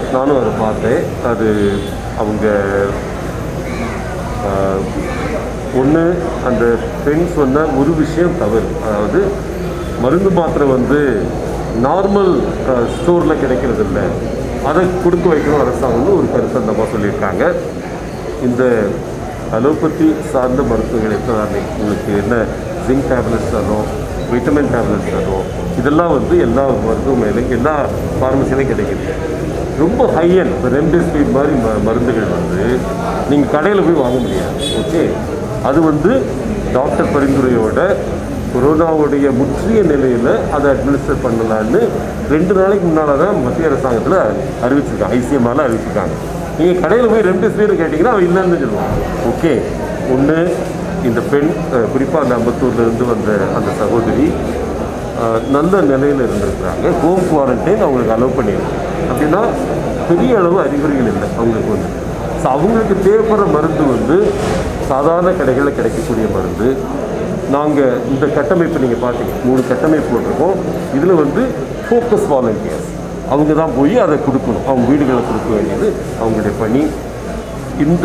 நானும் அதை பார்த்தேன் அது அவங்க ஒன்று அந்த பெண் சொன்ன ஒரு விஷயம் தவறு அதாவது மருந்து மாத்திரை வந்து நார்மல் ஸ்டோரில் கிடைக்கிறது இல்லை அதை கொடுக்க வைக்கணும் அரசாங்கம்னு ஒரு கருத்தை அந்த அம்மா சொல்லியிருக்காங்க இந்த அலோபதி சார்ந்த மருத்துவங்கள் எப்படி உங்களுக்கு என்ன ஜிங்க் டேப்லெட்ஸ் தரும் விட்டமின் டேப்லெட்ஸ் தரும் இதெல்லாம் வந்து எல்லா மருத்துவமனையிலும் எல்லா ஃபார்மசிலையும் கிடைக்குது ரொம்ப ஹையன் இப்போ ரெம்டெசிவிர் மாதிரி ம மருந்துகள் வந்து நீங்கள் கடையில் போய் வாங்க முடியாது ஓகே அது வந்து டாக்டர் பரிந்துரையோட கொரோனாவுடைய முற்றிய நிலையில் அதை அட்மினிஸ்டர் பண்ணலான்னு ரெண்டு நாளைக்கு முன்னால் தான் மத்திய அரசாங்கத்தில் அறிவிச்சிருக்காங்க ஐசிஎம்ஆல அறிவிச்சிருக்காங்க நீங்கள் கடையில் போய் ரெம்டெசிவிர் கேட்டிங்கன்னா அவன் இல்லைன்னு சொல்லுவான் ஓகே ஒன்று இந்த பெண் குறிப்பாக அந்த அம்பத்தூர்லேருந்து வந்த அந்த சகோதரி அஹ், நல்ல நிலையில் இருந்திருக்கிறாங்க ஹோம் குவாரண்டைன் அவங்களுக்கு அலோவ் பண்ணியிருக்கு அப்படின்னா பெரிய அளவு அறிகுறிகள் இல்லை அவங்களுக்கு வந்து ஸோ அவங்களுக்கு தேவைப்படுற மருந்து வந்து சாதாரண கடைகளில் கிடைக்கக்கூடிய மருந்து நாங்கள் இந்த கட்டமைப்பு நீங்கள் பார்த்தீங்க மூணு கட்டமைப்பு போட்டிருக்கோம் இதில் வந்து ஃபோக்கஸ் வாலண்டியர்ஸ் அவங்க தான் போய் அதை கொடுக்கணும் அவங்க வீடுகளில் கொடுக்க வேண்டியது அவங்களுடைய பணி இந்த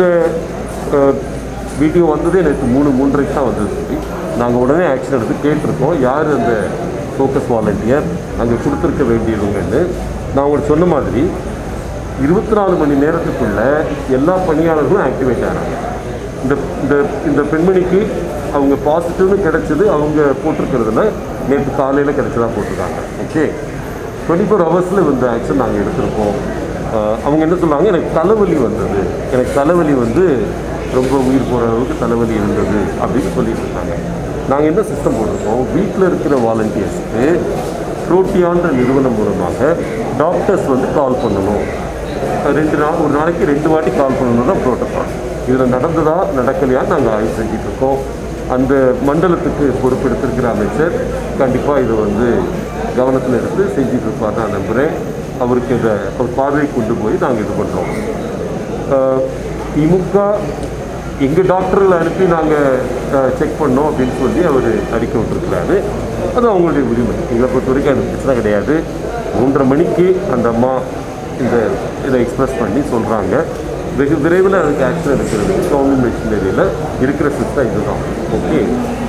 அஹ், வீடியோ வந்ததே எனக்கு மூணு மூன்றரைக்கு தான் வந்தது சொல்லி நாங்கள் உடனே ஆக்ஷன் எடுத்து கேட்டிருக்கோம் யார் அந்த ஃபோக்கஸ் வாலண்டியர் அங்கே கொடுத்துருக்க வேண்டியவங்கன்னு நான் உங்களுக்கு சொன்ன மாதிரி இருபத்தி நாலு மணி நேரத்துக்குள்ள எல்லா பணியாளர்களும் ஆக்டிவேட் ஆகிறாங்க இந்த இந்த இந்த பெண்மணிக்கு அவங்க பாசிட்டிவ்னு கிடைச்சது அவங்க போட்டிருக்கிறதுல நேற்று காலையில் கிடைச்சதா போட்டிருக்காங்க ஓகே டுவெண்ட்டி ஃபோர் ஹவர்ஸில் இந்த ஆக்ஷன் நாங்கள் எடுத்திருக்கோம் அஹ் அவங்க என்ன சொல்லுவாங்க எனக்கு தலைவலி வந்தது எனக்கு தலைவலி வந்து ரொம்ப உயிர் போகிற அளவுக்கு தலைவலி இருந்தது அப்படின்னு சொல்லிட்டு இருக்காங்க நாங்கள் என்ன சிஸ்டம் போட்டிருக்கோம் வீட்டில் இருக்கிற வாலண்டியர்ஸ்க்கு ப்ரோட்டியான்ற நிறுவனம் மூலமாக டாக்டர்ஸ் வந்து கால் பண்ணணும் ரெண்டு நாள் ஒரு நாளைக்கு ரெண்டு வாட்டி கால் பண்ணணும் தான் ப்ரோட்டோகால் இதில் நடந்ததா நடக்கலையான்னு நாங்கள் ஆய்வு செஞ்சுட்டு இருக்கோம் அந்த மண்டலத்துக்கு பொறுப்பெடுத்திருக்கிற அமைச்சர் கண்டிப்பாக இதை வந்து கவனத்தில் எடுத்து செஞ்சுட்டு இருப்பார் நான் நம்புகிறேன் அவருக்கு இதை அவர் பார்வையை கொண்டு போய் நாங்கள் இது பண்ணுறோம் அஹ், திமுக எங்கள் டாக்டர்களை அனுப்பி நாங்கள் செக் பண்ணோம் அப்படின்னு சொல்லி அவர் அறிக்கை விட்டுருக்கிறாரு அது அவங்களுடைய உரிமை எங்களை பொறுத்த வரைக்கும் அது பிரச்சனை கிடையாது மூன்றரை மணிக்கு அந்த அம்மா இந்த இதை எக்ஸ்பிரஸ் பண்ணி சொல்கிறாங்க வெகு விரைவில் அதுக்கு ஆக்ஷன் எடுக்கிறது கவர்மெண்ட் மிஷினரியில் இருக்கிற சிஸ்டம் இதுதான் ஓகே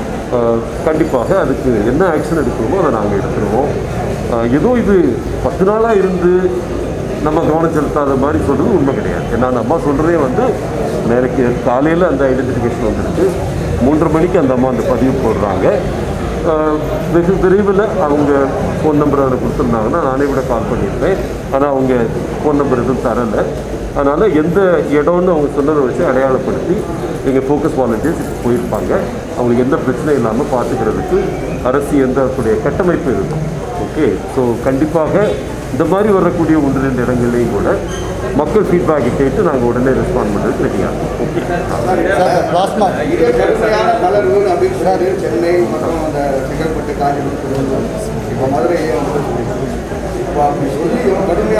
கண்டிப்பாக அதுக்கு என்ன ஆக்ஷன் எடுக்கணுமோ அதை நாங்கள் எடுத்துருவோம் அஹ், ஏதோ இது பத்து நாளாக இருந்து நம்ம கவனம் செலுத்தாத மாதிரி சொல்கிறது உண்மை கிடையாது ஏன்னா அந்த அம்மா சொல்கிறதே வந்து நேருக்கு காலையில் அந்த ஐடென்டிஃபிகேஷன் வந்துருக்கு மூன்றரை மணிக்கு அந்த அம்மா அந்த பதிவு போடுறாங்க ஆஹ் வெகு விரைவில் அவங்க ஃபோன் நம்பர் அதில் கொடுத்துருந்தாங்கன்னா நானே விட கால் பண்ணியிருப்பேன் ஆனால் அவங்க ஃபோன் நம்பர் எதுவும் தரலை அதனால் எந்த இடம்னு அவங்க சொன்னதை வச்சு அடையாளப்படுத்தி எங்கள் ஃபோக்கஸ் வாலண்டியர்ஸ் போயிருப்பாங்க அவங்களுக்கு எந்த பிரச்சனையும் இல்லாமல் பார்த்துக்கிறதுக்கு அரசு எந்த கூடிய கட்டமைப்பு இருக்கும் ஓகே ஸோ கண்டிப்பாக இந்த மாதிரி வரக்கூடிய ஒன்று ரெண்டு இடங்கள்லையும் கூட மக்கள் ஃபீட்பேக்கை கேட்டு நாங்கள் உடனே ரெஸ்பாண்ட் பண்ணுறதுக்கு ரெடியாக இருக்கோம் ஓகே சார் பிளாஸ்மா இது கடுமையான தளர்வு அப்படின்னு சொன்னாரு சென்னை மற்றும் அந்த செங்கல்பட்டு காஞ்சிபுரம் இப்போ மதுரையே வந்து இப்போ அப்படி சொல்லி கடுமையான